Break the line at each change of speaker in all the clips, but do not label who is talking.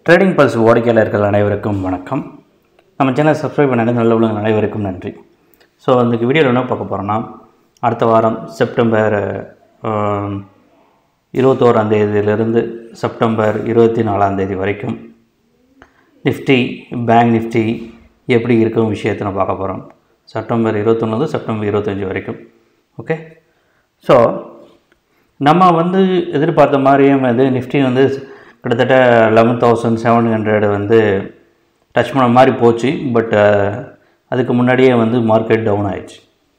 trading pulse வாடிக்கையாளர்கள் அனைவருக்கும் வணக்கம் நம்ம சேனல் சப்ஸ்கிரைப் பண்ண நல்ல உள்ளவங்க அனைவருக்கும் நன்றி ஸோ இந்த வீடியோவில் என்ன பார்க்க போகிறோன்னா அடுத்த வாரம் செப்டம்பர் ஆம், இருபத்தோராம் தேதியிலிருந்து செப்டம்பர் இருபத்தி நாலாம் தேதி வரைக்கும் நிஃப்டி பேங்க் நிஃப்டி எப்படி இருக்கும் விஷயத்தை நம்ம பார்க்க போகிறோம் செப்டம்பர் இருபத்தொன்று செப்டம்பர் இருபத்தஞ்சி வரைக்கும் ஓகே ஸோ நம்ம வந்து எதிர்பார்த்த மாதிரியே வந்து நிஃப்டி வந்து கிட்டத்தட்ட லெவன் தௌசண்ட் செவன் ஹண்ட்ரட் வந்து டச் பண்ண மாதிரி போச்சு பட் அதுக்கு முன்னாடியே வந்து மார்க்கெட் டவுன் ஆயிடுச்சு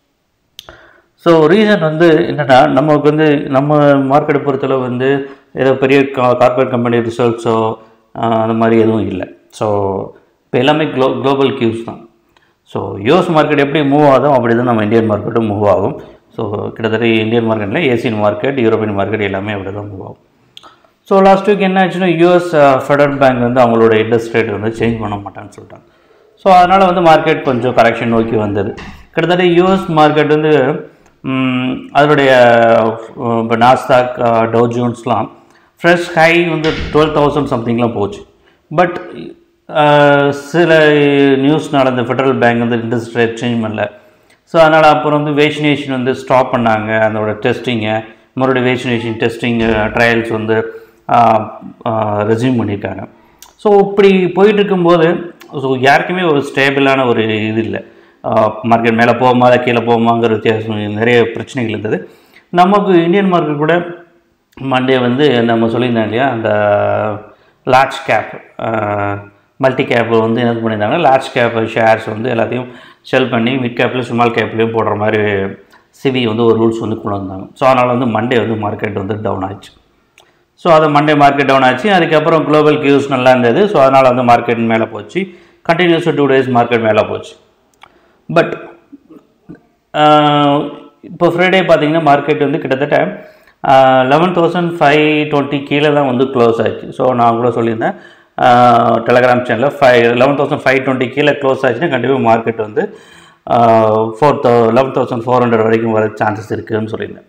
ஸோ ரீசன் வந்து என்னென்னா நமக்கு வந்து நம்ம மார்க்கெட்டை பொறுத்தளவு வந்து ஏதோ பெரிய கா கார்பரேட் கம்பெனி ரிசல்ட்ஸோ அந்த மாதிரி எதுவும் இல்லை ஸோ இப்போ எல்லாமே க்ளோ குளோபல் கியூஸ் தான் ஸோ யூஎஸ் மார்க்கெட் எப்படி மூவ் ஆகுதோ அப்படி தான் நம்ம இந்தியன் மார்க்கெட்டும் மூவ் ஆகும் ஸோ கிட்டத்தட்ட இந்தியன் மார்க்கெட்டில் ஏசியன் மார்க்கெட் யூரோப்பியன் மார்க்கெட் எல்லாமே அப்படி தான் மூவ் ஆகும் ஸோ லாஸ்ட் வீக் என்ன ஆச்சுன்னா யூஎஸ் ஃபெடரல் பேங்க் வந்து அவங்களோட இன்ட்ரெஸ்ட் ரேட் வந்து சேஞ்ச் பண்ண மாட்டான்னு சொல்லிட்டாங்க ஸோ அதனால் வந்து மார்க்கெட் கொஞ்சம் கரெக்ஷன் நோக்கி வந்தது கிட்டத்தட்ட யூஎஸ் மார்க்கெட் வந்து ம், அதனுடைய இப்போ நாஸ்டாக் டவு ஜோன்ஸ்லாம் ஃப்ரெஷ் ஹை வந்து டுவெல் தௌசண்ட் சம்திங்லாம் போச்சு பட் சில நியூஸ் நடந்த ஃபெடரல் பேங்க் வந்து இன்ட்ரெஸ்ட் ரேட் சேஞ்ச் பண்ணல ஸோ அதனால் அப்புறம் வந்து வேக்சினேஷன் வந்து ஸ்டாப் பண்ணாங்க அதோட டெஸ்டிங்கை மறுபடியும் வேக்சினேஷன் டெஸ்டிங் ட்ரையல்ஸ் வந்து ரெஸ்யூம் பண்ணியிருக்காங்க ஸோ இப்படி போயிட்டு இருக்கும்போது ஸோ யாருக்குமே ஒரு ஸ்டேபிளான ஒரு இது இல்லை மார்க்கெட் மேலே போகுமா இல்லை கீழே போகுமாங்கிற வித்தியாசம் நிறைய பிரச்சனைகள் இருந்தது நமக்கு இந்தியன் மார்க்கெட் கூட மண்டே வந்து நம்ம சொல்லியிருந்தோம் இல்லையா அந்த லார்ஜ் கேப் மல்டி கேப் வந்து என்ன பண்ணியிருந்தாங்க லார்ஜ் கேப் ஷேர்ஸ் வந்து எல்லாத்தையும் செல் பண்ணி மிட் கேப்லையும் ஸ்மால் கேப்லேயும் போடுற மாதிரி சிவி வந்து ஒரு ரூல்ஸ் வந்து கொண்டு வந்தாங்க ஸோ அதனால் வந்து மண்டே வந்து மார்க்கெட் வந்து டவுன் ஆச்சு ஸோ அது மண்டே மார்க்கெட் டவுன் ஆச்சு அதுக்கப்புறம் குளோபல் கியூஸ் நல்லா இருந்தது ஸோ அதனால் வந்து மார்க்கெட் மேலே போச்சு கண்டினியூஸ் டூ டேஸ் மார்க்கெட் மேலே போச்சு பட் இப்போ ஃப்ரைடே பார்த்தீங்கன்னா மார்க்கெட் வந்து கிட்டத்தட்ட லெவன் தௌசண்ட் ஃபைவ் டுவெண்ட்டி கீழே தான் வந்து க்ளோஸ் ஆச்சு ஸோ நான் கூட சொல்லியிருந்தேன் டெலகிராம் சேனலில் five eleven thousand five twenty கீழே க்ளோஸ் ஆச்சுன்னா கண்டிப்பாக மார்க்கெட் வந்து four thou eleven thousand four hundred வரைக்கும் வர சான்சஸ் இருக்குதுன்னு சொல்லியிருந்தேன்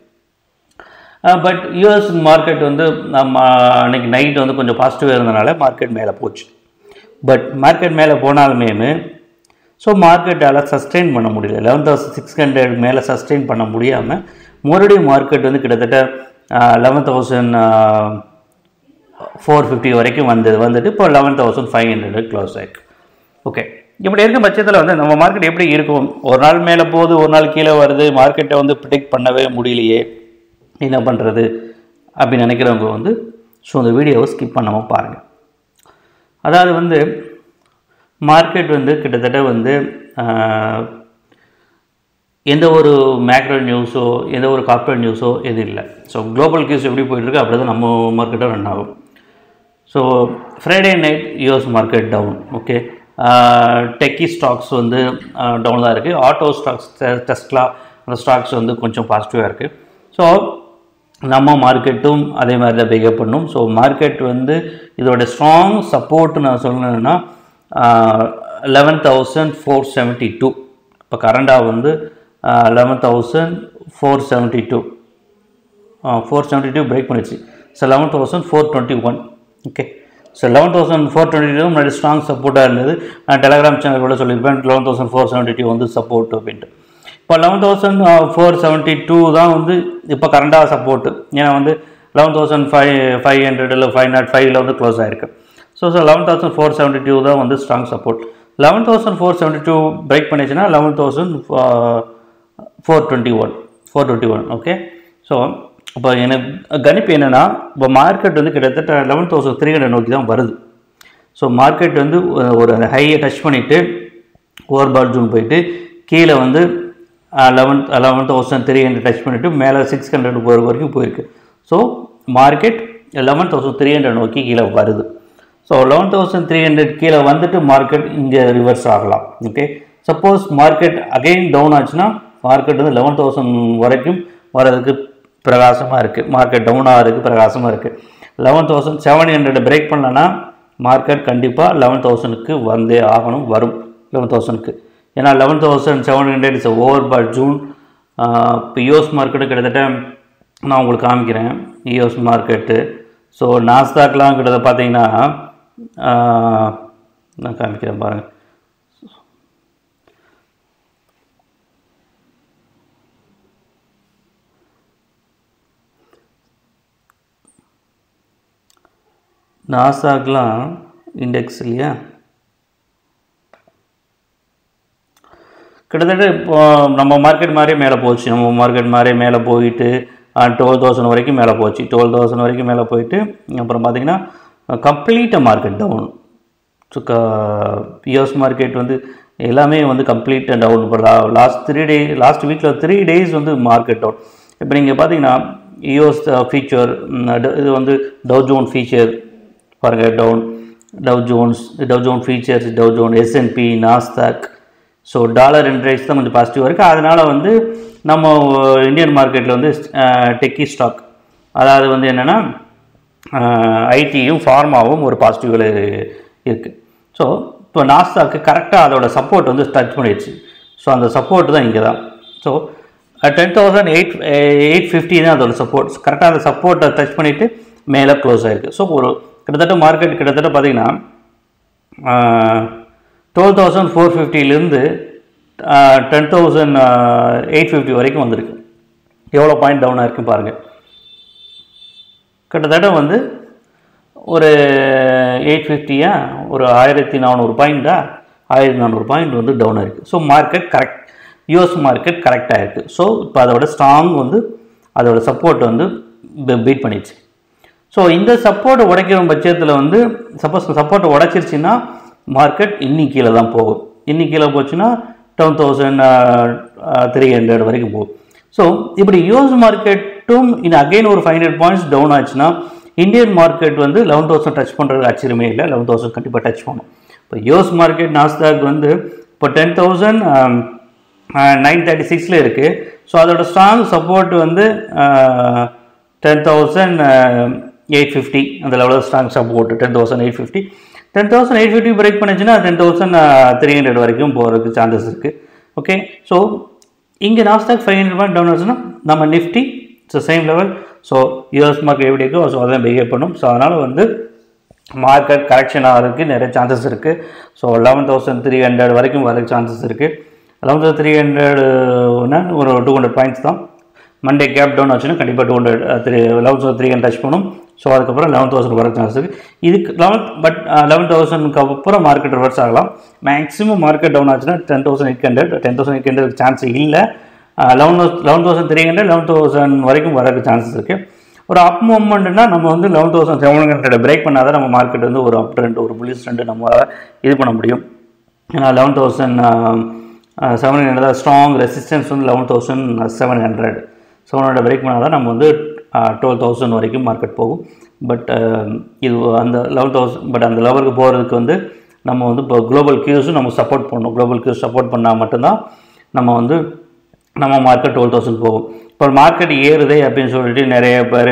பட் யூஎஸ் மார்க்கெட் வந்து நம்ம அன்றைக்கி நைட் வந்து கொஞ்சம் பாசிட்டிவாக இருந்தனால மார்க்கெட் மேலே போச்சு பட் மார்க்கெட் மேலே போனாலுமே ஸோ மார்க்கெட்டால் சஸ்டெயின் பண்ண முடியல லெவன் தௌசண்ட் சிக்ஸ் ஹண்ட்ரட் மேலே சஸ்டெயின் பண்ண முடியாமல் மறுபடியும் மார்க்கெட் வந்து கிட்டத்தட்ட லெவன் தௌசண்ட் ஃபோர் ஃபிஃப்டி வரைக்கும் வந்தது வந்துட்டு இப்போ eleven thousand five hundred close ஆயிருக்கு ஓகே இப்படி இருக்கும் பட்சத்தில் வந்து நம்ம மார்க்கெட் எப்படி இருக்கும் ஒரு நாள் மேலே போகுது ஒரு நாள் கீழே வருது மார்க்கெட்டை வந்து ப்ரிடிக்ட் பண்ணவே முடியலையே என்ன பண்ணுறது அப்படின்னு நினைக்கிறவங்க வந்து ஸோ இந்த வீடியோவை ஸ்கிப் பண்ணாமல் பாருங்கள் அதாவது வந்து மார்க்கெட் வந்து கிட்டத்தட்ட வந்து ஆஹ், எந்த ஒரு மேக்ரோ நியூஸோ எந்த ஒரு கார்ப்பரேட் நியூஸோ எதுவும் இல்லை ஸோ குளோபல் கியூஸ் எப்படி போயிட்டுருக்கு அப்படி தான் நம்ம மார்க்கெட்டும் ரன் ஆகும் so Friday night US market down okay techie stocks வந்து டவுன் தான் இருக்குது ஆட்டோ ஸ்டாக்ஸ் டெஸ்ட்லா அந்த ஸ்டாக்ஸ் வந்து கொஞ்சம் பாசிட்டிவாக இருக்குது ஸோ நம்ம மார்க்கெட்டும் அதே மாதிரி தான் பிஹேவ் பண்ணும் ஸோ மார்க்கெட் வந்து இதோட ஸ்ட்ராங் சப்போர்ட் நான் சொல்லணுன்னா eleven thousand four seventy two இப்போ கரண்டாக வந்து eleven thousand four seventy two four seventy two break பண்ணிச்சு so eleven thousand four twenty one okay so eleven thousand four twenty two முன்னாடி strong சப்போர்ட்டாக இருந்தது நான் டெலகிராம் சேனல் கூட சொல்லியிருப்பேன் eleven thousand four seventy two வந்து சப்போர்ட் அப்படின்ட்டு இப்போ eleven thousand four seventy two தான் வந்து இப்போ கரண்டாக சப்போர்ட்டு ஏன்னா வந்து eleven thousand five five hundred இல்லை ஃபைவ் நாட் ஃபைவ்ல வந்து க்ளோஸ் ஆயிருக்கு so so eleven thousand four seventy two தான் வந்து strong support eleven thousand four seventy two break பண்ணிச்சுன்னா eleven thousand four twenty one four twenty one okay so இப்போ எனக்கு கணிப்பு என்னென்னா இப்போ மார்க்கெட் வந்து கிட்டத்தட்ட லெவன் தௌசண்ட் த்ரீ ஹண்ட்ரட் நோக்கி தான் வருது ஸோ மார்க்கெட் வந்து ஒரு அந்த ஹையை டச் பண்ணிவிட்டு ஓவர் பால் ஜூன் போயிட்டு கீழே வந்து eleven eleven thousand three hundred touch பண்ணிவிட்டு மேலே சிக்ஸ் ஹண்ட்ரட் போகிற வரைக்கும் போயிருக்கு so market eleven thousand three hundred நோக்கி கீழே வருது so eleven thousand three hundred கீழே வந்துட்டு மார்க்கெட் இங்கே ரிவர்ஸ் ஆகலாம் okay suppose market again down ஆச்சுன்னா மார்க்கெட் வந்து லெவன் தௌசண்ட் வரைக்கும் வரதுக்கு பிரகாசமாக இருக்குது மார்க்கெட் டவுன் ஆகிறதுக்கு பிரகாசமாக இருக்குது eleven thousand seven hundred break பண்ணலன்னா மார்க்கெட் கண்டிப்பாக லெவன் தௌசண்ட்க்கு வந்தே ஆகணும் வரும் லெவன் தௌசண்ட்க்கு ஏன்னா eleven thousand seven hundred is over by June இப்போ யூஎஸ் மார்க்கெட்டு கிட்டத்தட்ட நான் உங்களுக்கு காமிக்கிறேன் யூஎஸ் மார்க்கெட்டு ஸோ நாஸ்தாக்லாம் கிட்ட பார்த்தீங்கன்னா நான் காமிக்கிறேன் பாருங்கள் நாசாக்லாம் இண்டெக்ஸ் இல்லையா கிட்டத்தட்ட இப்போ நம்ம மார்க்கெட் மாதிரி மேலே போச்சு நம்ம மார்க்கெட் மாதிரி மேலே போயிட்டு டுவெல் தௌசண்ட் வரைக்கும் மேலே போச்சு டுவெல் தௌசண்ட் வரைக்கும் மேலே போயிட்டு அப்புறம் பார்த்தீங்கன்னா கம்ப்ளீட்டாக மார்க்கெட் டவுன் ஸோ க யூஎஸ் மார்க்கெட் வந்து எல்லாமே வந்து கம்ப்ளீட்டாக டவுன் இப்போ லாஸ்ட் த்ரீ டே லாஸ்ட் வீக்கில் த்ரீ டேஸ் வந்து மார்க்கெட் டவுன் இப்போ நீங்கள் பார்த்தீங்கன்னா யூஎஸ் ஃபீச்சர் இது வந்து டவ் ஜோன் ஃபீச்சர் பாருங்கள் down Dow Jones Dow Jones futures Dow Jones S and P Nasdaq so dollar interest தான் கொஞ்சம் பாசிட்டிவாக இருக்குது அதனால் வந்து நம்ம இந்தியன் மார்க்கெட்டில் வந்து டெக்கி ஸ்டாக் அதாவது வந்து என்னென்னா ஐடியும் ஃபார்மாவும் ஒரு பாசிட்டிவில் இருக்குது ஸோ இப்போ நாஸ்தாக்கு கரெக்டாக அதோட சப்போர்ட் வந்து டச் பண்ணிடுச்சு ஸோ அந்த சப்போர்ட் தான் இங்கே தான் so ten thousand eight eight fifty தான் அதோட சப்போர்ட் கரெக்டாக அந்த சப்போர்ட்டை டச் பண்ணிவிட்டு மேலே க்ளோஸ் ஆகிருக்கு ஸோ ஒரு கிட்டத்தட்ட மார்க்கெட் கிட்டத்தட்ட பார்த்தீங்கன்னா டுவெல் தௌசண்ட் ஃபோர் ஃபிஃப்டிலேருந்து டென் தௌசண்ட் எயிட் ஃபிஃப்டி வரைக்கும் வந்திருக்கு எவ்வளோ பாயிண்ட் டவுனாக இருக்குது பாருங்கள் கிட்டத்தட்ட வந்து ஒரு எயிட் ஃபிஃப்டியா ஒரு ஆயிரத்தி நானூறு பாயிண்டா ஆயிரத்தி நானூறு பாயிண்ட் வந்து டவுன் ஆயிருக்கு so market correct US market கரெக்டாக இருக்குது ஸோ இப்போ அதோட ஸ்ட்ராங் வந்து அதோட சப்போர்ட் வந்து பீட் பண்ணிடுச்சு ஸோ இந்த சப்போர்ட்டை உடைக்கிற பட்சத்தில் வந்து சப்போஸ் சப்போர்ட்டை உடைச்சிருச்சுன்னா மார்க்கெட் இன்னி கீழே தான் போகும் இன்னி கீழே போச்சுன்னா டென் தௌசண்ட் த்ரீ ஹண்ட்ரட் வரைக்கும் போகும் ஸோ இப்படி யூஎஸ் மார்க்கெட்டும் இன்னும் அகைன் ஒரு ஃபைவ் ஹண்ட்ரட் பாயிண்ட்ஸ் டவுன் ஆச்சுன்னா இந்தியன் மார்க்கெட் வந்து லெவன் தௌசண்ட் டச் பண்ணுறது ஆச்சரியமே இல்லை லெவன் தௌசண்ட் கண்டிப்பாக டச் பண்ணும் இப்போ யூஎஸ் மார்க்கெட் நாஸ்டாக் வந்து இப்போ டென் தௌசண்ட் நைன் தேர்ட்டி சிக்ஸில் இருக்குது ஸோ அதோட ஸ்ட்ராங் சப்போர்ட் வந்து டென் தௌசண்ட் எயிட் ஃபிஃப்டி அந்த லெவலில் strong support ten thousand eight fifty ten thousand eight fifty break பண்ணிச்சுன்னா டென் தௌசண்ட் த்ரீ ஹண்ட்ரட் வரைக்கும் போகிறதுக்கு சான்சஸ் இருக்குது ஓகே ஸோ இங்கே Nasdaq five hundred point down ஆச்சுன்னா நம்ம Nifty so same level so US market எப்படி இருக்கோ ஸோ அதான் பிஹேவ் பண்ணும் ஸோ அதனால் வந்து மார்க்கெட் கரெக்ஷன் ஆகிறதுக்கு நிறைய சான்சஸ் இருக்குது so eleven thousand three hundred வரைக்கும் வரதுக்கு சான்சஸ் இருக்குது லெவன் தௌசண்ட் த்ரீ ஹண்ட்ரட்னா ஒரு டூ ஹண்ட்ரட் பாயிண்ட்ஸ் தான் மண்டே கேப் டவுன் ஆச்சுன்னா கண்டிப்பாக two hundred three eleven thousand three hundred touch பண்ணும் ஸோ அதுக்கப்புறம் லெவன் தௌசண்ட் வர சான்ஸ் இருக்குது இதுக்கு லெவன் பட் லெவன் தௌசண்ட்க்கு அப்புறம் மார்க்கெட் ரிவர்ஸ் ஆகலாம் மேக்ஸிமம் மார்க்கெட் டவுன் ஆச்சுன்னா ten thousand eight hundred ten thousand eight hundred chance இல்லை eleven eleven thousand three hundred eleven thousand வரைக்கும் வரதுக்கு சான்சஸ் இருக்குது ஒரு அப் மூமெண்ட்னா நம்ம வந்து eleven thousand seven hundred break பண்ணால் தான் நம்ம மார்க்கெட் வந்து ஒரு அப் ட்ரெண்ட் ஒரு புலிஸ் ட்ரெண்ட் நம்ம இது பண்ண முடியும் ஏன்னா eleven thousand seven hundred strong resistance வந்து eleven thousand seven hundred seven hundred break பண்ணால் தான் நம்ம வந்து டுவெல் தௌசண்ட் வரைக்கும் மார்க்கெட் போகும் பட் இது அந்த லெவன் தௌசண்ட் பட் அந்த லெவலுக்கு போகிறதுக்கு வந்து நம்ம வந்து இப்போ குளோபல் கியூஸும் நம்ம சப்போர்ட் பண்ணணும் குளோபல் கியூஸ் சப்போர்ட் பண்ணால் மட்டும்தான் நம்ம வந்து நம்ம மார்க்கெட் டுவெல் தௌசண்ட் போகும் இப்போ மார்க்கெட் ஏறுதே அப்படின்னு சொல்லிட்டு நிறைய பேர்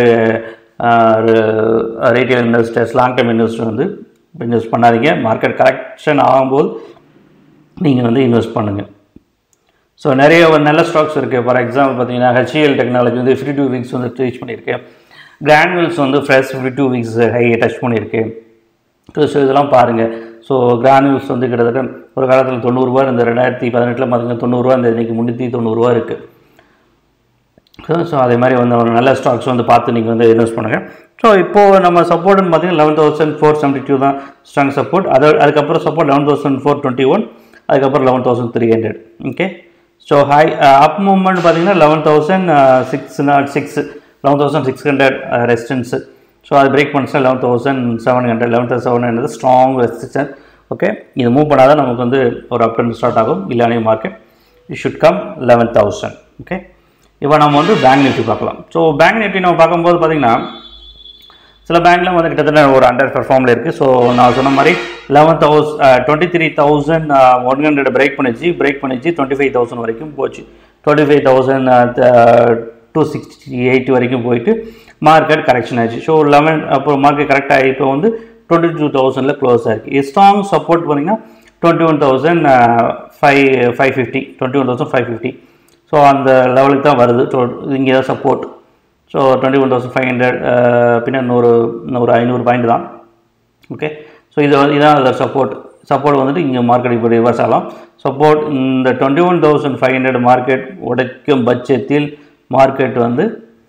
retail investors long term investor வந்து இன்வெஸ்ட் பண்ணாதீங்க மார்க்கெட் கரெக்ஷன் ஆகும்போது நீங்கள் வந்து இன்வெஸ்ட் பண்ணுங்கள் ஸோ நிறைய ஒரு நல்ல ஸ்டாக்ஸ் இருக்குது ஃபார் எக்ஸாம்பிள் பார்த்தீங்கன்னா ஹெச்இஎல் டெக்னாலஜி வந்து ஃபிஃப்டி டூ வீக்ஸ் வந்து ரீச் பண்ணியிருக்கேன் கிரானுவல்ஸ் வந்து ஃப்ரெஷ் ஃபிஃப்டி டூ வீக்ஸ் ஹையை டச் பண்ணியிருக்கேன் ஸோ இதெல்லாம் பாருங்கள் ஸோ கிரானுவல்ஸ் வந்து கிட்டத்தட்ட ஒரு காலத்தில் தொண்ணூறுரூவா இந்த ரெண்டாயிரத்தி பதினெட்டில் பார்த்தீங்கன்னா தொண்ணூறுரூவா இந்த இன்றைக்கி முந்நூற்றி தொண்ணூறுரூவா இருக்குது ஸோ ஸோ அதே மாதிரி வந்து ஒரு நல்ல ஸ்டாக்ஸ் வந்து பார்த்து நீங்கள் வந்து இன்வெஸ்ட் பண்ணுங்கள் ஸோ இப்போது நம்ம சப்போர்ட்னு பார்த்தீங்கன்னா eleven thousand four seventy two தான் ஸ்ட்ராங் சப்போர்ட் அது அதுக்கப்புறம் support eleven thousand four twenty one அதுக்கப்புறம் eleven thousand three hundred okay so high up moment பார்த்தீங்கன்னா eleven thousand six naught six eleven thousand six hundred resistance so அது break பண்ணிச்சுன்னா eleven thousand seven hundred eleven thousand seven hundred strong resistance okay இது move பண்ணால் தான் நமக்கு வந்து ஒரு up trend start ஆகும் இல்லானே market it should come eleven thousand okay இப்போ நம்ம வந்து பேங்க் நிஃப்டி பார்க்கலாம் ஸோ பேங்க் நிஃப்டி நம்ம பார்க்கும்போது பார்த்திங்கன்னா சில பேங்க்லாம் வந்து கிட்டத்தட்ட ஒரு அண்டர் பெர்ஃபார்மில் இருக்குது ஸோ நான் சொன்ன மாதிரி eleven thousand twenty three thousand one hundred break பண்ணிச்சு பிரேக் பண்ணிச்சு டுவெண்ட்டி ஃபைவ் தௌசண்ட் வரைக்கும் போச்சு twenty five thousand two sixty eight வரைக்கும் போயிட்டு மார்க்கெட் கரெக்ஷன் ஆச்சு ஸோ லெவன் அப்புறம் மார்க்கெட் கரெக்ட் ஆகி இப்போ வந்து டுவெண்ட்டி டூ தௌசண்டில் க்ளோஸ் ஆயிருக்கு ஸ்ட்ராங் சப்போர்ட் பண்ணிங்கன்னா twenty one thousand five five fifty twenty one thousand five fifty so அந்த லெவலுக்கு தான் வருது இங்கே தான் support so twenty one thousand five hundred பின்ன நூறு நூறு ஐநூறு பாயிண்ட் தான் ஓகே ஸோ இது வந்து- இதான் அதோட சப்போர்ட் சப்போர்ட் வந்துட்டு இங்கே மார்க்கெட் இப்போ ரிவர்ஸ் ஆகலாம் சப்போர்ட் இந்த twenty one thousand five hundred market உடைக்கும் பட்சத்தில் மார்க்கெட் வந்து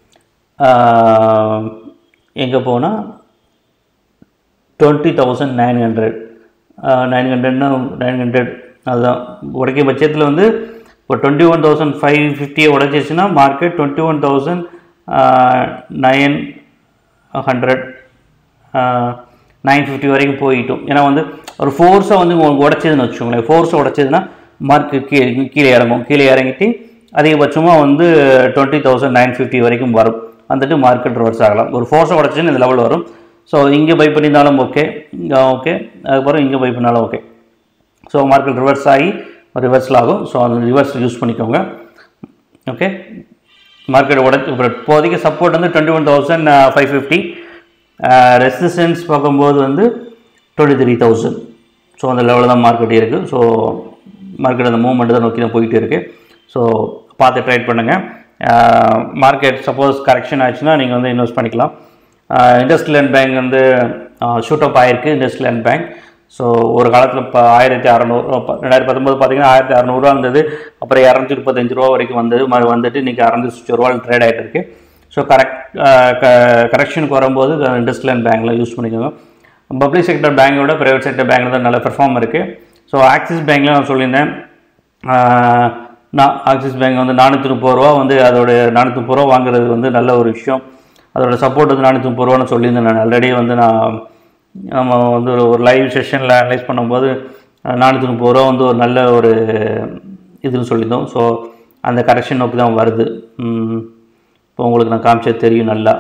எங்கே போனால் twenty thousand nine hundred nine ஹண்ட்ரட்னா நைன் ஹண்ட்ரட் அதுதான் உடைக்க பட்சத்தில் வந்து இப்போ டுவெண்ட்டி ஒன் தௌசண்ட் ஃபைவ் ஃபிஃப்டியை உடைச்சிச்சுன்னா market twenty one thousand nine hundred nine fifty வரைக்கும் போயிட்டும் ஏன்னா வந்து ஒரு ஃபோர்ஸை வந்து உங்களுக்கு உடச்சதுன்னு வச்சுக்கோங்களேன் ஃபோர்ஸை உடச்சதுன்னா மார்க்கெட் கீழே கீழே இறங்கும் கீழே இறங்கிட்டு அதிகபட்சமாக வந்து டுவெண்ட்டி தௌசண்ட் நைன் ஃபிஃப்டி வரைக்கும் வரும் வந்துட்டு மார்க்கெட் ரிவர்ஸ் ஆகலாம் ஒரு ஃபோர்ஸை உடச்சுன்னு இந்த லெவல் வரும் ஸோ இங்கே பை பண்ணியிருந்தாலும் ஓகே இங்கே ஓகே அதுக்கப்புறம் இங்கே பை பண்ணாலும் ஓகே ஸோ மார்க்கெட் ரிவர்ஸ் ஆகி ரிவர்ஸில் ஆகும் ஸோ அந்த ரிவர்ஸ் யூஸ் பண்ணிக்கோங்க ஓகே மார்க்கெட் உடச்சு இப்போ இப்போதைக்கு சப்போர்ட் வந்து twenty one thousand five fifty resistance பார்க்கும்போது வந்து டுவெண்ட்டி த்ரீ தௌசண்ட் ஸோ அந்த லெவலில் தான் மார்க்கெட் இருக்குது ஸோ மார்க்கெட் அந்த மூவ்மெண்ட் தான் நோக்கி தான் போயிட்டு இருக்குது ஸோ பார்த்து ட்ரேட் பண்ணுங்கள் மார்க்கெட் சப்போஸ் கரெக்ஷன் ஆச்சுன்னா நீங்கள் வந்து இன்வெஸ்ட் பண்ணிக்கலாம் இண்டஸ்ட்ரியல் பேங்க் வந்து ஷூட் அப் ஆயிருக்கு இண்டஸ்ட்ரியல் பேங்க் ஸோ ஒரு காலத்தில் இப்போ ஆயிரத்தி அறநூறு ரெண்டாயிரத்தி பத்தொம்போது பார்த்தீங்கன்னா ஆயிரத்தி அறநூறுவா இருந்தது அப்புறம் இரநூத்தி முப்பத்தஞ்சு ரூபா வரைக்கும் வந்தது மறு வந்துட்டு இன்றைக்கி அறநூற்றி ரூபா ட்ரேட் ஆகிட்டு இருக்கு ஸோ கரெக்ட் கரெக்ஷனுக்கு வரும்போது இண்டஸ்ட்ரியல் பேங்க்கில் யூஸ் பண்ணிக்கோங்க பப்ளிக் செக்டர் பேங்கோட ப்ரைவேட் செக்டர் பேங்க்கில் தான் நல்ல பெர்ஃபார்ம் இருக்குது ஸோ ஆக்சிஸ் பேங்க்கில் நான் சொல்லியிருந்தேன் ஆஹ் நான் ஆக்சிஸ் பேங்க் வந்து நானூற்றி முப்பது ரூபா வந்து அதோட நானூற்றி முப்பது ரூபா வாங்குறது வந்து நல்ல ஒரு விஷயம் அதோட சப்போர்ட் வந்து நானூற்றி முப்பது ரூபான்னு சொல்லியிருந்தேன் நான் ஆல்ரெடி வந்து நான் நம்ம வந்து ஒரு ஒரு லைவ் செஷனில் அனலைஸ் பண்ணும்போது நானூற்றி முப்பது ரூபா வந்து ஒரு நல்ல ஒரு இதுன்னு சொல்லியிருந்தோம் ஸோ அந்த கரெக்ஷன் நோக்கி தான் வருது ம், இப்போ உங்களுக்கு நான் காமிச்சது தெரியும் நல்லா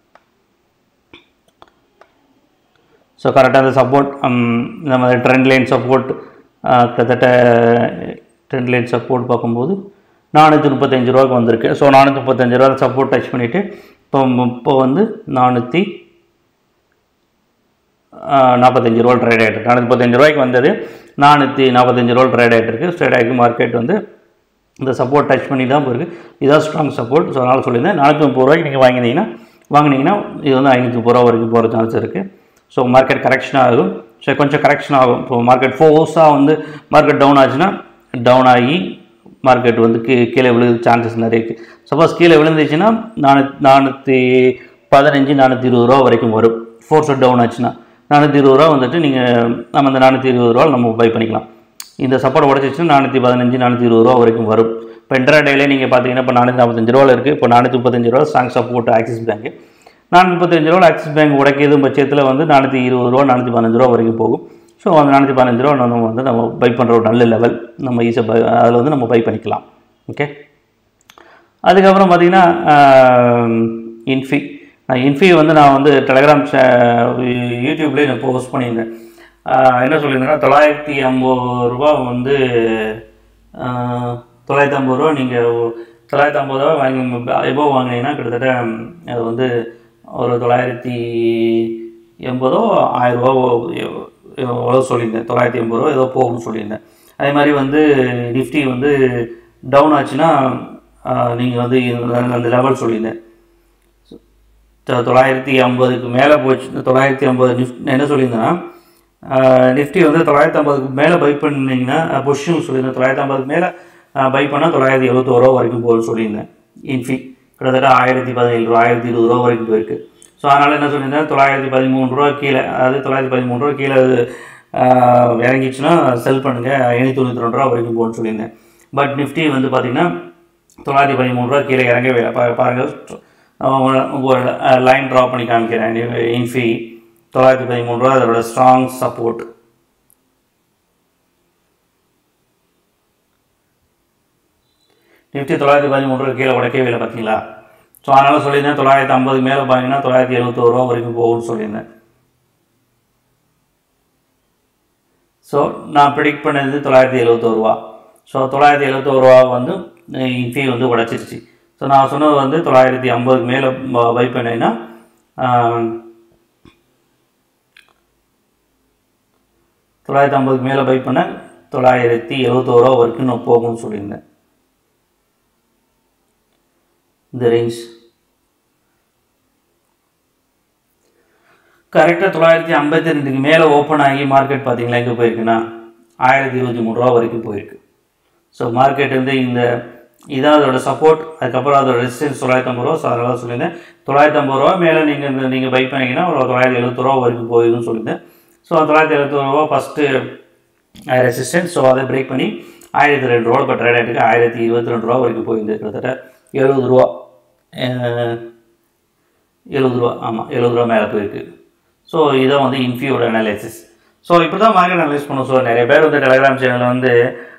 ஸோ கரெக்டாக அந்த சப்போர்ட் நம்ம ட்ரெண்ட் லைன் சப்போர்ட் கிட்டத்தட்ட ட்ரெண்ட் லைன் சப்போர்ட் பார்க்கும்போது நானூற்றி முப்பத்தஞ்சு ரூபாய்க்கு வந்திருக்கு ஸோ நானூற்றி முப்பத்தஞ்சு ரூபா சப்போர்ட் டச் பண்ணிவிட்டு இப்போ இப்போ வந்து நானூற்றி நாற்பத்தஞ்சு ரூபா ட்ரேட் ஆகிட்டு நானூற்றி முப்பத்தஞ்சு ரூபாய்க்கு வந்தது நானூற்றி நாற்பத்தஞ்சு ரூபா ட்ரேட் ஆகிட்டு இருக்கு ட்ரேட் ஆகி மார்க்கெட் வந்து இந்த சப்போர்ட் டச் பண்ணி தான் போயிருக்கு இதான் ஸ்ட்ராங் சப்போர்ட் ஸோ அதனால் சொல்லியிருந்தேன் நானூற்றி முப்பது ரூபாய்க்கு நீங்கள் வாங்கினீங்கன்னா வாங்கினீங்கன்னா இது வந்து ஐநூற்றி முப்பது ரூபா வரைக்கும் போகிற சான்ஸ் இருக்குது ஸோ மார்க்கெட் கரெக்ஷன் ஆகும் ஸோ கொஞ்சம் கரெக்ஷன் ஆகும் இப்போ மார்க்கெட் ஃபோர்ஸாக வந்து மார்க்கெட் டவுன் ஆச்சுன்னா டவுன் ஆகி மார்க்கெட் வந்து கீ கீழே விழுது சான்சஸ் நிறைய இருக்குது சப்போஸ் கீழே விழுந்துச்சுன்னா நானூ நானூற்றி பதினஞ்சு நானூற்றி இருபது ரூபா வரைக்கும் வரும் ஃபோர்ஸ் டவுன் ஆச்சுன்னா நானூற்றி இருபது ரூபா வந்துட்டு நீங்கள் நம்ம அந்த நானூற்றி இருபது ரூபா நம்ம பை பண்ணிக்கலாம் இந்த சப்போர்ட் உடச்சிச்சுன்னா நானூற்றி பதினஞ்சு நானூற்றி இருபது ரூபா வரைக்கும் வரும் இப்போ இன்ட்ரா டேலே நீங்கள் பார்த்தீங்கன்னா இப்போ நானூற்றி நாற்பத்தஞ்சு ரூபாவில் இருக்குது இப்போ நானூற்றி முப்பத்தஞ்சு ரூபா ஸ்ட்ராங் சப்போர்ட் ஆக்சிஸ் பேங்க் நானூற்றி முப்பத்தஞ்சு ரூபா ஆக்சிஸ் பேங்க் உடைக்கிது பட்சத்தில் வந்து நானூற்றி இருபது ரூபா நானூற்றி பதினஞ்சு ரூபா வரைக்கும் போகும் ஸோ அந்த நானூற்றி பதினஞ்சு ரூபா நம்ம வந்து நம்ம பை பண்ணுற ஒரு நல்ல லெவல் நம்ம ஈஸியாக பை அதில் வந்து நம்ம பை பண்ணிக்கலாம் ஓகே அதுக்கப்புறம் பார்த்தீங்கன்னா இன்ஃபி நான் இன்ஃபி வந்து நான் வந்து டெலகிராம் யூடியூப்லேயே நான் போஸ்ட் பண்ணியிருந்தேன் ஆஹ் என்ன சொல்லியிருந்தேன்னா தொள்ளாயிரத்தி ஐம்பது ரூபா வந்து ஆஹ் தொள்ளாயிரத்தி ஐம்பது ரூபா நீங்கள் தொள்ளாயிரத்தி ஐம்பது ரூபா வாங்கி எபோ வாங்கினீங்கன்னா கிட்டத்தட்ட ம், அது வந்து ஒரு தொள்ளாயிரத்தி எண்பதோ ஆயிரரூபாவோ எவ்வளோ சொல்லியிருந்தேன் தொள்ளாயிரத்தி எண்பது ரூபா ஏதோ போகும்னு சொல்லியிருந்தேன் அதே மாதிரி வந்து நிஃப்டி வந்து டவுன் ஆச்சுன்னா நீங்கள் வந்து இந்த- அந்த லெவல் சொல்லியிருந்தேன் தொ- தொள்ளாயிரத்தி ஐம்பதுக்கு மேலே போச்சு தொள்ளாயிரத்தி ஐம்பது நிஃப்ட் நான் என்ன சொல்லியிருந்தேன்னா நிஃப்டி வந்து தொள்ளாயிரத்தி ஐம்பதுக்கு மேலே பை பண்ணிங்கன்னா பொசிஷன் சொல்லியிருந்தேன் தொள்ளாயிரத்தி ஐம்பதுக்கு மேலே பை பண்ணால் தொள்ளாயிரத்தி எழுபத்தோரு ரூபா வரைக்கும் போகும்னு சொல்லியிருந்தேன் இன்ஃபி கிட்டத்தட்ட ஆயிரத்தி பதினேழு ரூபா ஆயிரத்தி இருபது ரூபா வரைக்கும் போயிருக்கு ஸோ அதனால் என்ன சொல்லியிருந்தேன் தொள்ளாயிரத்தி பதிமூணு ரூபா கீழே அதாவது தொள்ளாயிரத்தி பதிமூணு ரூபா கீழே ஆஹ், இறங்கிச்சுன்னா செல் பண்ணுங்கள் ஐநூற்றி தொண்ணூற்றி ரெண்டு ரூபா வரைக்கும் போகும்னு சொல்லியிருந்தேன் பட் நிஃப்டி வந்து பார்த்திங்கன்னா தொள்ளாயிரத்தி பதிமூணு ரூபா கீழே இறங்கவே இல்லை பா பாருங்கள் உங்கள் லைன் ட்ரா பண்ணி காமிக்கிறேன் இன்ஃபி தொள்ளாயிரத்தி பதிமூணு ரூபா அதோட ஸ்ட்ராங் சப்போர்ட் நிஃப்டி தொள்ளாயிரத்தி பதிமூணு ரூபா கீழே உடைக்கவே இல்லை பார்த்தீங்களா ஸோ அதனால் சொல்லியிருந்தேன் தொள்ளாயிரத்தி ஐம்பதுக்கு மேலே பார்த்தீங்கன்னா தொள்ளாயிரத்தி எழுபத்தோரு ரூபா வரைக்கும் போகும்னு சொல்லியிருந்தேன் ஸோ நான் ப்ரிடிக்ட் பண்ணது தொள்ளாயிரத்தி எழுபத்தோரு ரூபா ஸோ தொள்ளாயிரத்தி எழுபத்தோரு ரூபா வந்து இன்ஃபி வந்து உடச்சிருச்சு ஸோ நான் சொன்னது வந்து தொள்ளாயிரத்தி ஐம்பதுக்கு மேலே பை பண்ணேன்னா தொள்ளாயிரத்தி ஐம்பதுக்கு மேலே பை பண்ண தொள்ளாயிரத்தி எழுபத்தோரு ரூபா வரைக்கும் நான் போகும்னு சொல்லியிருந்தேன் இந்த ரேஞ்ச் கரெக்டாக தொள்ளாயிரத்தி ஐம்பத்தி ரெண்டுக்கு மேலே ஓப்பன் ஆகி மார்க்கெட் பார்த்தீங்களா எங்கே போயிருக்குன்னா ஆயிரத்தி இருபத்தி மூணு ரூபா வரைக்கும் போயிருக்கு ஸோ மார்க்கெட் வந்து இந்த இதான் அதோட சப்போர்ட் அதுக்கப்புறம் அதோட ரெசிஸ்டன்ஸ் தொள்ளாயிரத்தி ஐம்பது ரூபா ஸோ அதெல்லாம் சொல்லியிருந்தேன் தொள்ளாயிரத்தி ஐம்பது ரூபா மேலே நீங்கள் இந்த நீங்கள் பை பண்ணிங்கன்னா ஒரு தொள்ளாயிரத்தி எழுபது ரூபா வரைக்கும் போயிருக்குன்னு சொல்லியிருந்தேன் ஸோ தொள்ளாயிரத்தி எழுபத்தி ரூபா ஃபஸ்ட்டு ரெசிஸ்டன்ஸ் ஸோ அதை பிரேக் பண்ணி ஆயிரத்தி ரெண்டு ரூபா இப்போ ட்ரேட் ஆகிட்டு ஆயிரத்தி இருபத்தி ரெண்டு ரூபா வரைக்கும் போயிருந்து கிட்டத்தட்ட எழுபது ரூபா அஹ், எழுபது ரூபா ஆமாம் எழுபது ரூபா மேலே போயிருக்கு ஸோ இதான் வந்து இன்ஃபியோட அனாலிசிஸ் ஸோ இப்படி தான் மார்க்கெட் அனலைஸ் பண்ணும் ஸோ நிறைய பேர் வந்து டெலிகிராம் சேனலில் வந்து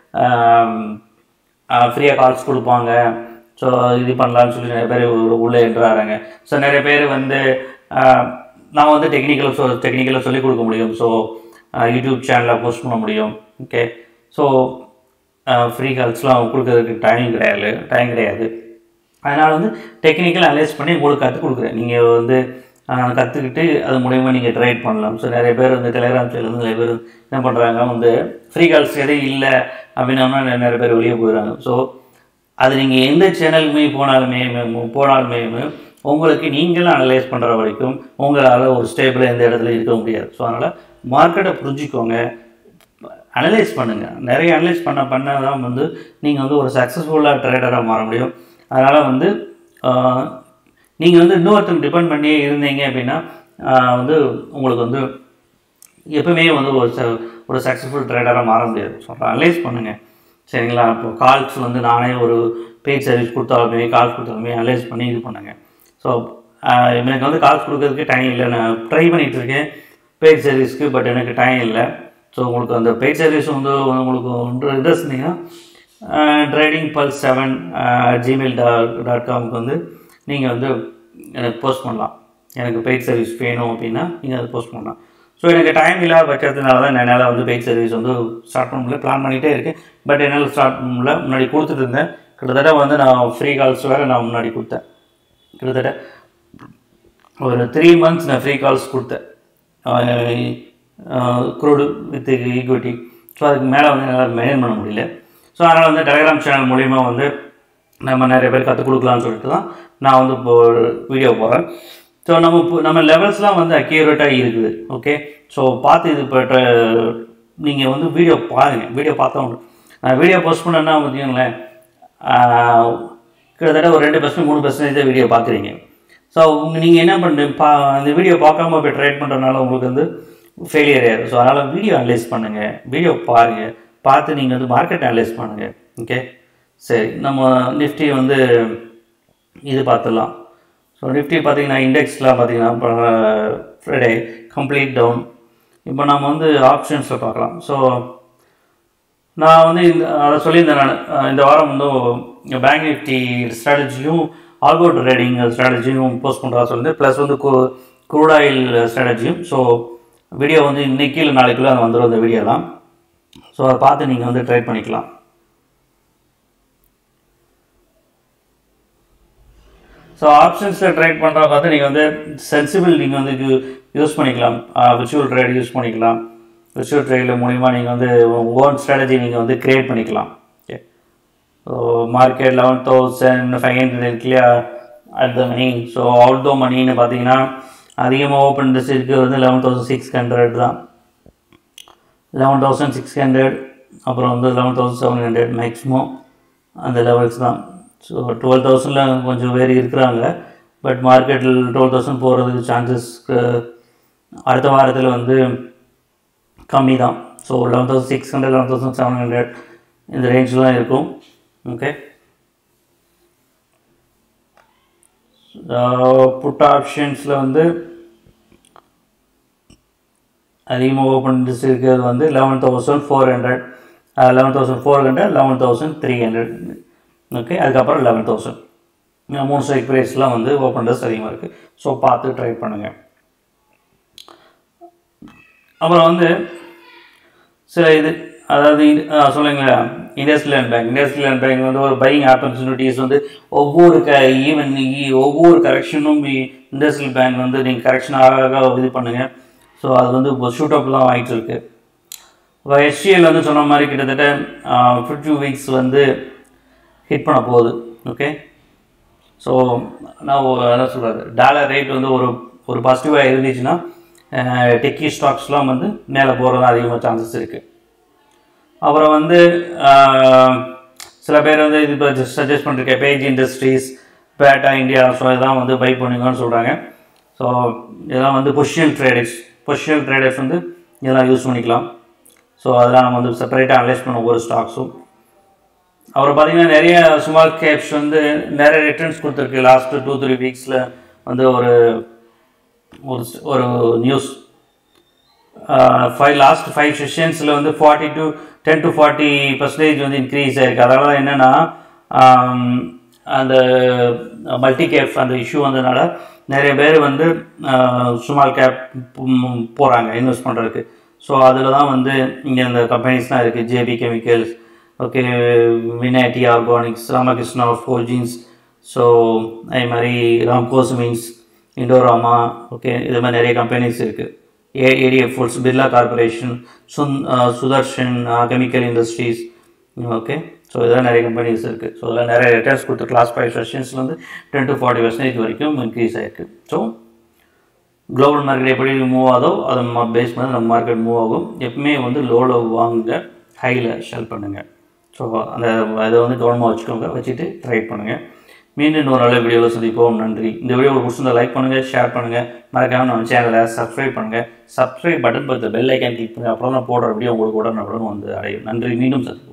ஃப்ரீயாக கால்ஸ் கொடுப்பாங்க ஸோ இது பண்ணலாம்னு சொல்லி நிறைய பேர் உள்ள- உள்ளே என்றாங்க ஸோ நிறைய பேர் வந்து ஆஹ், நான் வந்து டெக்னிக்கலாக சொ டெக்னிக்கலாக சொல்லிக் கொடுக்க முடியும் ஸோ யூடியூப் சேனலில் போஸ்ட் பண்ண முடியும் ஓகே ஸோ ஃப்ரீ கால்ஸ்லாம் கொடுக்கறதுக்கு டைம் கிடையாது டைம் கிடையாது அதனால் வந்து டெக்னிக்கல் அனலைஸ் பண்ணி உங்களுக்கு கற்றுக் கொடுக்குறேன் நீங்கள் வந்து கற்றுக்கிட்டு அது மூலயமா நீங்கள் ட்ரைட் பண்ணலாம் ஸோ நிறைய பேர் வந்து டெலிகிராம் சேனல் வந்து நிறைய பேர் என்ன பண்ணுறாங்க வந்து ஃப்ரீ கால்ஸ் எதுவும் இல்லை அப்படின்னா நிறைய பேர் வெளியே போயிடுறாங்க ஸோ அது நீங்கள் எந்த சேனலுமே போனாலுமே ம- போனாலுமே உங்களுக்கு நீங்களும் அனலைஸ் பண்ணுற வரைக்கும் உங்களால் ஒரு ஸ்டேபிளாக எந்த இடத்துல இருக்க முடியாது ஸோ அதனால் மார்க்கெட்டை புரிஞ்சுக்கோங்க அனலைஸ் பண்ணுங்கள் நிறைய அனலைஸ் பண்ண பண்ண தான் வந்து நீங்கள் வந்து ஒரு சக்ஸஸ்ஃபுல்லாக ட்ரேடராக மாற முடியும் அதனால் வந்து நீங்கள் வந்து இன்னொருத்தங்க டிபெண்ட் பண்ணியே இருந்தீங்க அப்படின்னா ஆஹ் வந்து உங்களுக்கு வந்து எப்பவுமே வந்து ஒரு ச ஒரு சக்ஸஸ்ஃபுல் ட்ரேடராக மாற முடியாது ஸோ அனலைஸ் பண்ணுங்கள் சரிங்களா இப்போ கால்ஸ் வந்து நானே ஒரு பேஜ் சர்வீஸ் கொடுத்தாலுமே கால்ஸ் கொடுத்தாலுமே அனலைஸ் பண்ணி இது பண்ணுங்கள் ஸோ எனக்கு வந்து கால்ஸ் கொடுக்கறதுக்கு டைம் இல்லை நான் ட்ரை பண்ணிகிட்டு இருக்கேன் பேஜ் சர்வீஸ்க்கு பட் எனக்கு டைம் இல்லை ஸோ உங்களுக்கு அந்த பேஜ் சர்வீஸ் வந்து உங்களுக்கு ஒன்று இன்ட்ரெஸ்ட் இருந்தீங்கன்னா trading pulse seven Gmail dot dot காம்க்கு வந்து நீங்கள் வந்து எனக்கு போஸ்ட் பண்ணலாம் எனக்கு பெய்ட் சர்வீஸ் வேணும் அப்படின்னா நீங்கள் அதை போஸ்ட் பண்ணலாம் ஸோ எனக்கு டைம் இல்லாத பட்சத்தினால தான் என்னால் வந்து பெய்ட் சர்வீஸ் வந்து ஸ்டார்ட் பண்ண முடியல பிளான் பண்ணிகிட்டே இருக்கேன் பட் என்னால் ஸ்டார்ட் பண்ண முடியல முன்னாடி கொடுத்துட்டு இருந்தேன் கிட்டத்தட்ட வந்து நான் ஃப்ரீ கால்ஸ் வேறு நான் முன்னாடி கொடுத்தேன் கிட்டத்தட்ட ஒரு த்ரீ மந்த்ஸ் நான் ஃப்ரீ கால்ஸ் கொடுத்தேன் குரூடு வித் ஈக்விட்டி ஸோ அதுக்கு மேலே வந்து என்னால் மெயின்டைன் பண்ண முடியல ஸோ அதனால் வந்து டெலிகிராம் சேனல் மூலிமா வந்து நம்ம நிறைய பேர் கற்றுக் கொடுக்கலாம்னு சொல்லிட்டு தான் நான் வந்து இப்போ வீடியோ போடுறேன் ஸோ நம்ம இப்போ நம்ம லெவல்ஸ்லாம் வந்து அக்யூரேட்டாக இருக்குது ஓகே ஸோ பார்த்து இது இப்போ நீங்கள் வந்து வீடியோ பாருங்கள் வீடியோ பார்த்தோம் நான் வீடியோ போஸ்ட் பண்ணேன்னா பார்த்தீங்களேன் கிட்டத்தட்ட ஒரு ரெண்டு பர்சன்ட் மூணு பர்சன்டேஜ் தான் வீடியோ பார்க்குறீங்க ஸோ நீங்கள் என்ன பண்ணுறீங்க பா அந்த வீடியோ பார்க்காம இப்போ ட்ரேட் பண்ணுறதுனால உங்களுக்கு வந்து ஃபெயிலியர் ஆயிடும் ஸோ அதனால் வீடியோ அனலைஸ் பண்ணுங்கள் வீடியோ பாருங்கள் பார்த்து நீங்கள் வந்து மார்க்கெட் அனலைஸ் பண்ணுங்கள் ஓகே சரி நம்ம நிஃப்டி வந்து இது பார்த்துடலாம் ஸோ நிஃப்டி பார்த்தீங்கன்னா இண்டெக்ஸ்லாம் பார்த்தீங்கன்னா இப்போ ஃப்ரைடே கம்ப்ளீட் டவுன் இப்போ நம்ம வந்து ஆப்ஷன்ஸில் பார்க்கலாம் ஸோ நான் வந்து இந்த அதை சொல்லியிருந்தேன் நான் அஹ் இந்த வாரம் வந்து பேங்க் நிஃப்டி ஸ்ட்ராட்டஜியும் ஆல்கோ ட்ரேடிங் ஸ்ட்ராட்டஜியும் போஸ்ட் பண்ணுறதா சொல்லியிருந்தேன் ப்ளஸ் வந்து க்ரூட் ஆயில் ஸ்ட்ராட்டஜியும் ஸோ வீடியோ வந்து இன்னைக்கு இல்லை நாளைக்குள்ளே அது வந்துடும் அந்த வீடியோலாம் ஸோ அதை பார்த்து நீங்கள் வந்து ட்ரை பண்ணிக்கலாம் ஸோ ஆப்ஷன்ஸில் ட்ரேட் பண்ணுறவங்க வந்து நீங்கள் வந்து சென்சிபிள் நீங்கள் வந்து யூஸ் பண்ணிக்கலாம் விர்ச்சுவல் ட்ரேட் யூஸ் பண்ணிக்கலாம் விர்ச்சுவல் ட்ரேடில் மூலிமா நீங்கள் வந்து ஓன் ஸ்ட்ராட்டஜி நீங்கள் வந்து க்ரியேட் பண்ணிக்கலாம் okay so market eleven thousand five hundred இருக்கு இல்லையா at the money so out தோ மணின்னு பார்த்தீங்கன்னா அதிகமாக ஓப்பன் இன்ட்ரெஸ்ட் இருக்குது வந்து லெவன் தௌசண்ட் சிக்ஸ் ஹண்ட்ரட் தான் லெவன் தௌசண்ட் சிக்ஸ் ஹண்ட்ரட் அப்புறம் வந்து eleven thousand seven hundred maximum அந்த லெவல்ஸ் தான் ஸோ டுவெல் தௌசண்டில் கொஞ்சம் பேர் இருக்கிறாங்க பட் மார்க்கெட்டில் டுவெல் தௌசண்ட் போகிறதுக்கு சான்சஸ் அடுத்த வாரத்தில் வந்து கம்மி தான் so eleven thousand six hundred eleven thousand seven hundred இந்த ரேஞ்சில் தான் இருக்கும் ஓகே புட் ஆப்ஷன்ஸில் வந்து அதிகமாக ஓப்பன் இன்ட்ரெஸ்ட் இருக்கிறது வந்து eleven thousand four hundred eleven thousand four hundred eleven thousand three hundred okay அதுக்கப்புறம் லெவன் தௌசண்ட் மூணு ஸ்ட்ரைக் ப்ரைஸ்லாம் வந்து ஓப்பன் இன்ட்ரெஸ்ட் அதிகமாக இருக்குது ஸோ பார்த்து ட்ரை பண்ணுங்கள் அப்புறம் வந்து சில இது அதாவது சொல்லுங்களா இண்டஸ்ட்ரியல் பேங்க் இண்டஸ்ட்ரியல் பேங்க் வந்து ஒரு பையிங் ஆப்பர்ச்சுனிட்டிஸ் வந்து ஒவ்வொரு க ஈவன் ஒவ்வொரு கரெக்ஷனும் இண்டஸ்ட்ரியல் பேங்க் வந்து நீங்கள் கரெக்ஷன் ஆக இது பண்ணுங்கள் ஸோ அது வந்து இப்போ ஷூட் அப் தான் ஆகிட்டு இருக்கு இப்போ ஹெச்டிஎல் வந்து சொன்ன மாதிரி கிட்டத்தட்ட ஃபிஃப்டி வீக்ஸ் வந்து ஹிட் பண்ண போகுது ஓகே ஸோ நான் என்ன சொல்கிறது டாலர் ரேட் வந்து ஒரு ஒரு பாசிட்டிவாக இருந்துச்சுன்னா டெக்கி ஸ்டாக்ஸ்லாம் வந்து மேலே போகிறது அதிகமாக சான்சஸ் இருக்குது அப்புறம் வந்து ஆஹ், சில பேர் வந்து இது இப்போ சஜஸ்ட் பண்ணிருக்கேன் Page Industries Bata India so இதெல்லாம் வந்து பை பண்ணுங்கன்னு சொல்கிறாங்க ஸோ இதெல்லாம் வந்து பொசிஷன் ட்ரேடர்ஸ் பொசிஷன் ட்ரேடர்ஸ் வந்து இதெல்லாம் யூஸ் பண்ணிக்கலாம் ஸோ அதெல்லாம் நம்ம வந்து செப்பரேட்டாக அனலைஸ் பண்ண ஒவ்வொரு ஸ்டாக்ஸும் அப்புறம் பார்த்தீங்கன்னா நிறைய ஸ்மால் கேப்ஸ் வந்து நிறைய ரிட்டர்ன்ஸ் கொடுத்துருக்கு லாஸ்ட்டு டூ த்ரீ வீக்ஸில் வந்து ஒரு ஒரு ஒரு நியூஸ் ஃபைவ் லாஸ்ட் ஃபைவ் செஷன்ஸில் வந்து forty to ten to forty percentage வந்து இன்க்ரீஸ் ஆயிருக்கு அதனால என்னென்னா அந்த மல்டி கேப் அந்த இஷ்யூ வந்ததுனால நிறைய பேர் வந்து ஸ்மால் கேப் போகிறாங்க இன்வெஸ்ட் பண்ணுறதுக்கு ஸோ அதில் தான் வந்து இங்கே இந்த கம்பெனிஸ்லாம் இருக்குது JB chemicals okay Vinati organics Ramakrishna forgings so அதே மாதிரி ராம்கோஸ் மீன்ஸ் இண்டோராமா ஓகே இது மாதிரி நிறைய கம்பெனிஸ் இருக்குது A ADF foods Birla corporation சுன் Sudarshan chemical industries okay so இதெல்லாம் நிறைய கம்பெனிஸ் இருக்குது ஸோ இதெல்லாம் நிறைய ரிட்டர்ன்ஸ் கொடுத்து கிளாஸ் ஃபைவ் செஷன்ஸில் வந்து டென் டு ஃபார்ட்டி பர்சன்டேஜ் வரைக்கும் இன்க்ரீஸ் ஆயிருக்கு ஸோ குளோபல் மார்க்கெட் எப்படி மூவ் ஆகுதோ அதை பேஸ் பண்ணி நம்ம மார்க்கெட் மூவ் ஆகும் எப்பவுமே வந்து லோவில் வாங்குங்க ஹையில் ஷெல் பண்ணுங்கள் ஸோ அந்த அதை வந்து கவனமாக வச்சுக்கோங்க வச்சுட்டு ட்ரை பண்ணுங்கள் மீண்டும் இன்னொரு நல்ல வீடியோவில் சந்திப்போம் நன்றி இந்த வீடியோ உங்களுக்கு பிடிச்சிருந்தா லைக் பண்ணுங்கள் ஷேர் பண்ணுங்கள் மறக்காம நம்ம சேனலை சப்ஸ்கிரைப் பண்ணுங்கள் சப்ஸ்கிரைப் பட்டன் பக்கத்தில் பெல் ஐக்கான் கிளிக் பண்ணுங்கள் அப்புறம் நான் போடுற வீடியோ உங்களுக்கு உடனுக்குடன் வந்து அடையும் நன்றி மீண்டும் சந்திப்போம்